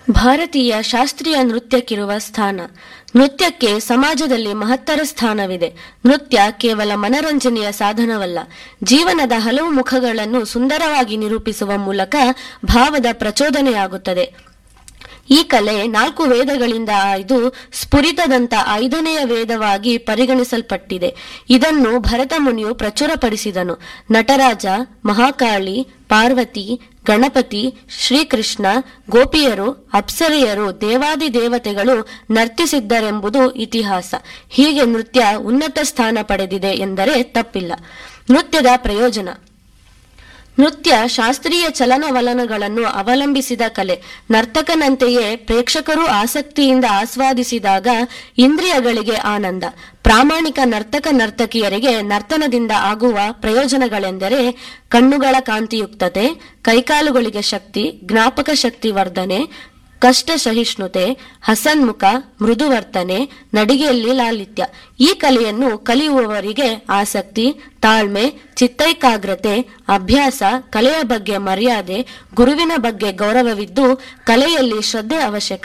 ಭಾರತೀಯ ಶಾಸ್ತ್ರೀಯ ನೃತ್ಯಕ್ಕಿರುವ ಸ್ಥಾನ ನೃತ್ಯಕ್ಕೆ ಸಮಾಜದಲ್ಲಿ ಮಹತ್ತರ ಸ್ಥಾನವಿದೆ ನೃತ್ಯ ಕೇವಲ ಮನರಂಜನೆಯ ಸಾಧನವಲ್ಲ ಜೀವನದ ಹಲವು ಮುಖಗಳನ್ನು ಸುಂದರವಾಗಿ ನಿರೂಪಿಸುವ ಮೂಲಕ ಭಾವದ ಪ್ರಚೋದನೆಯಾಗುತ್ತದೆ ಈ ಕಲೆ ನಾಲ್ಕು ವೇದಗಳಿಂದ ಆಯ್ದು ಸ್ಫುರಿತದಂತ ಐದನೆಯ ವೇದವಾಗಿ ಪರಿಗಣಿಸಲ್ಪಟ್ಟಿದೆ ಇದನ್ನು ಭರತ ಮುನಿಯು ಪ್ರಚುರಪಡಿಸಿದನು ನಟರಾಜ ಮಹಾಕಾಳಿ ಪಾರ್ವತಿ ಗಣಪತಿ ಶ್ರೀಕೃಷ್ಣ ಗೋಪಿಯರು ಅಪ್ಸರೆಯರು ದೇವಾದಿ ದೇವತೆಗಳು ನರ್ತಿಸಿದ್ದರೆಂಬುದು ಇತಿಹಾಸ ಹೀಗೆ ನೃತ್ಯ ಉನ್ನತ ಸ್ಥಾನ ಪಡೆದಿದೆ ಎಂದರೆ ತಪ್ಪಿಲ್ಲ ನೃತ್ಯದ ಪ್ರಯೋಜನ ನೃತ್ಯ ಶಾಸ್ತ್ರೀಯ ಚಲನವಲನಗಳನ್ನು ಅವಲಂಬಿಸಿದ ಕಲೆ ನರ್ತಕನಂತೆಯೇ ಪ್ರೇಕ್ಷಕರು ಆಸಕ್ತಿಯಿಂದ ಆಸ್ವಾದಿಸಿದಾಗ ಇಂದ್ರಿಯಗಳಿಗೆ ಆನಂದ ಪ್ರಾಮಾಣಿಕ ನರ್ತಕ ನರ್ತಕಿಯರಿಗೆ ನರ್ತನದಿಂದ ಆಗುವ ಪ್ರಯೋಜನಗಳೆಂದರೆ ಕಣ್ಣುಗಳ ಕಾಂತಿಯುಕ್ತತೆ ಕೈಕಾಲುಗಳಿಗೆ ಶಕ್ತಿ ಜ್ಞಾಪಕ ಶಕ್ತಿ ವರ್ಧನೆ ಕಷ್ಟ ಸಹಿಷ್ಣುತೆ ಹಸನ್ಮುಖ ಮೃದುವರ್ತನೆ ನಡಿಗೆಯಲ್ಲಿ ಲಾಲಿತ್ಯ ಈ ಕಲೆಯನ್ನು ಕಲಿಯುವವರಿಗೆ ಆಸಕ್ತಿ ತಾಳ್ಮೆ ಚಿತ್ತೈಕಾಗ್ರತೆ ಅಭ್ಯಾಸ ಕಲೆಯ ಬಗ್ಗೆ ಮರ್ಯಾದೆ ಗುರುವಿನ ಬಗ್ಗೆ ಗೌರವವಿದ್ದು ಕಲೆಯಲ್ಲಿ ಶ್ರದ್ಧೆ ಅವಶ್ಯಕ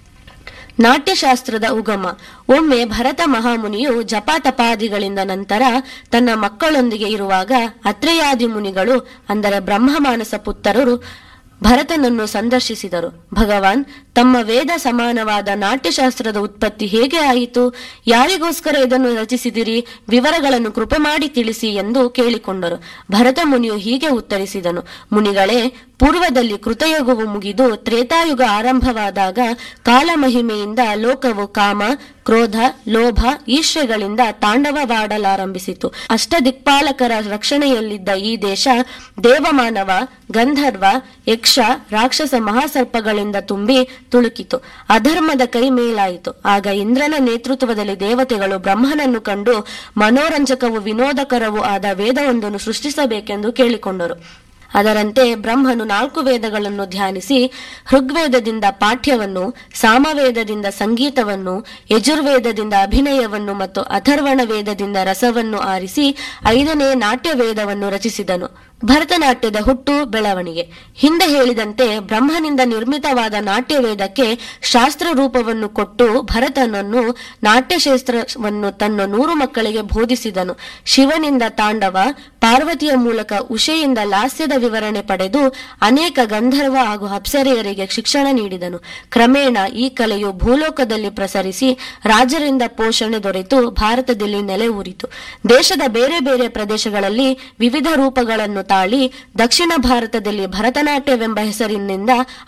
ನಾಟ್ಯಶಾಸ್ತ್ರದ ಉಗಮ ಒಮ್ಮೆ ಭರತ ಮಹಾಮುನಿಯು ಜಪ ತಪಾದಿಗಳಿಂದ ನಂತರ ತನ್ನ ಮಕ್ಕಳೊಂದಿಗೆ ಇರುವಾಗ ಅತ್ರೇಯಾದಿ ಮುನಿಗಳು ಅಂದರೆ ಬ್ರಹ್ಮಮಾನಸ ಪುತ್ರರು ಭರತನನ್ನು ಸಂದರ್ಶಿಸಿದರು ಭಗವಾನ್ ತಮ್ಮ ವೇದ ಸಮಾನವಾದ ನಾಟ್ಯಶಾಸ್ತ್ರದ ಉತ್ಪತ್ತಿ ಹೇಗೆ ಆಯಿತು ಯಾರಿಗೋಸ್ಕರ ಇದನ್ನು ರಚಿಸಿದಿರಿ ವಿವರಗಳನ್ನು ಕೃಪೆ ಮಾಡಿ ತಿಳಿಸಿ ಎಂದು ಕೇಳಿಕೊಂಡರು ಭರತ ಮುನಿಯು ಹೀಗೆ ಉತ್ತರಿಸಿದನು ಮುನಿಗಳೇ ಪೂರ್ವದಲ್ಲಿ ಕೃತಯುಗವು ಮುಗಿದು ತ್ರೇತಾಯುಗ ಆರಂಭವಾದಾಗ ಕಾಲಮಹಿಮೆಯಿಂದ ಲೋಕವು ಕಾಮ ಕ್ರೋಧ ಲೋಭ ಈರ್ಷ್ಯೆಗಳಿಂದ ತಾಂಡವವಾಡಲಾರಂಭಿಸಿತು ಅಷ್ಟದಿಕ್ಪಾಲಕರ ರಕ್ಷಣೆಯಲ್ಲಿದ್ದ ಈ ದೇಶ ದೇವಮಾನವ ಗಂಧರ್ವ ಯಕ್ಷ ರಾಕ್ಷಸ ಮಹಾಸರ್ಪಗಳಿಂದ ತುಂಬಿ ತುಳುಕಿತು ಅಧರ್ಮದ ಕೈ ಮೇಲಾಯಿತು ಆಗ ಇಂದ್ರನ ನೇತೃತ್ವದಲ್ಲಿ ದೇವತೆಗಳು ಬ್ರಹ್ಮನನ್ನು ಕಂಡು ಮನೋರಂಜಕವೂ ವಿನೋದಕರವೂ ಆದ ವೇದವೊಂದನ್ನು ಸೃಷ್ಟಿಸಬೇಕೆಂದು ಕೇಳಿಕೊಂಡರು ಅದರಂತೆ ಬ್ರಹ್ಮನು ನಾಲ್ಕು ವೇದಗಳನ್ನು ಧ್ಯಾನಿಸಿ ಋಗ್ವೇದದಿಂದ ಪಾಠ್ಯವನ್ನು ಸಾಮವೇದದಿಂದ ಸಂಗೀತವನ್ನು ಯಜುರ್ವೇದದಿಂದ ಅಭಿನಯವನ್ನು ಮತ್ತು ಅಥರ್ವಣ ವೇದದಿಂದ ರಸವನ್ನು ಆರಿಸಿ ಐದನೇ ನಾಟ್ಯ ವೇದವನ್ನು ರಚಿಸಿದನು ಭರತನಾಟ್ಯದ ಹುಟ್ಟು ಬೆಳವಣಿಗೆ ಹಿಂದೆ ಹೇಳಿದಂತೆ ಬ್ರಹ್ಮನಿಂದ ನಿರ್ಮಿತವಾದ ನಾಟ್ಯ ವೇದಕ್ಕೆ ಶಾಸ್ತ್ರ ರೂಪವನ್ನು ಕೊಟ್ಟು ಭರತನನ್ನು ನಾಟ್ಯಶಾಸ್ತ್ರವನ್ನು ತನ್ನ ನೂರು ಮಕ್ಕಳಿಗೆ ಬೋಧಿಸಿದನು ಶಿವನಿಂದ ತಾಂಡವ ಪಾರ್ವತಿಯ ಮೂಲಕ ಉಷೆಯಿಂದ ಲಾಸ್ಯದ ವಿವರಣೆ ಪಡೆದು ಅನೇಕ ಗಂಧರ್ವ ಹಾಗೂ ಅಪ್ಸರೆಯರಿಗೆ ಶಿಕ್ಷಣ ನೀಡಿದನು ಕ್ರಮೇಣ ಈ ಕಲೆಯು ಭೂಲೋಕದಲ್ಲಿ ಪ್ರಸರಿಸಿ ರಾಜರಿಂದ ಪೋಷಣೆ ದೊರೆತು ಭಾರತದಲ್ಲಿ ನೆಲೆ ಊರಿತು ದೇಶದ ಬೇರೆ ಬೇರೆ ಪ್ರದೇಶಗಳಲ್ಲಿ ವಿವಿಧ ರೂಪಗಳನ್ನು ತಾಳಿ ದಕ್ಷಿಣ ಭಾರತದಲ್ಲಿ ಭರತನಾಟ್ಯವೆಂಬ ಹೆಸರಿನಿಂದ